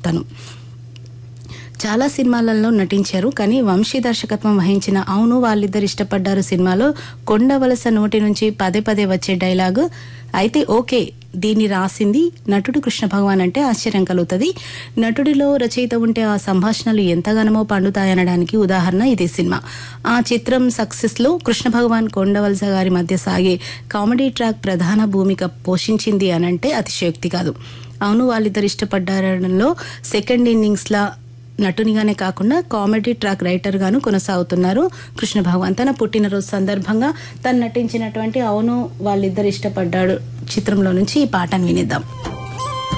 తను చాలా సినిమాలలో నటించారు కానీ వంశీ దర్శకత్వం వహించిన అవును వాళ్ళిద్దరు ఇష్టపడ్డారు సినిమాలో కొండవలస నోటి నుంచి పదే పదే వచ్చే డైలాగు అయితే ఓకే దీన్ని రాసింది నటుడు కృష్ణ భగవాన్ అంటే ఆశ్చర్యం కలుగుతుంది నటుడిలో రచయిత ఉంటే ఆ సంభాషణలు ఎంతగానో పండుతాయనడానికి ఉదాహరణ ఇది సినిమా ఆ చిత్రం సక్సెస్ లో కృష్ణ భగవాన్ కొండవలస గారి మధ్య సాగే కామెడీ ట్రాక్ ప్రధాన భూమిక పోషించింది అనంటే అతిశయోక్తి కాదు అవును వాళ్ళిద్దరు ఇష్టపడ్డారనలో సెకండ్ ఇన్నింగ్స్ లా నటునిగానే కాకుండా కామెడీ ట్రాక్ రైటర్ గాను కొనసాగుతున్నారు కృష్ణ భగవాన్ తన పుట్టినరోజు సందర్భంగా తను నటించినటువంటి అవును వాళ్ళిద్దరు ఇష్టపడ్డాడు చిత్రంలో నుంచి ఈ పాటను వినిద్దాం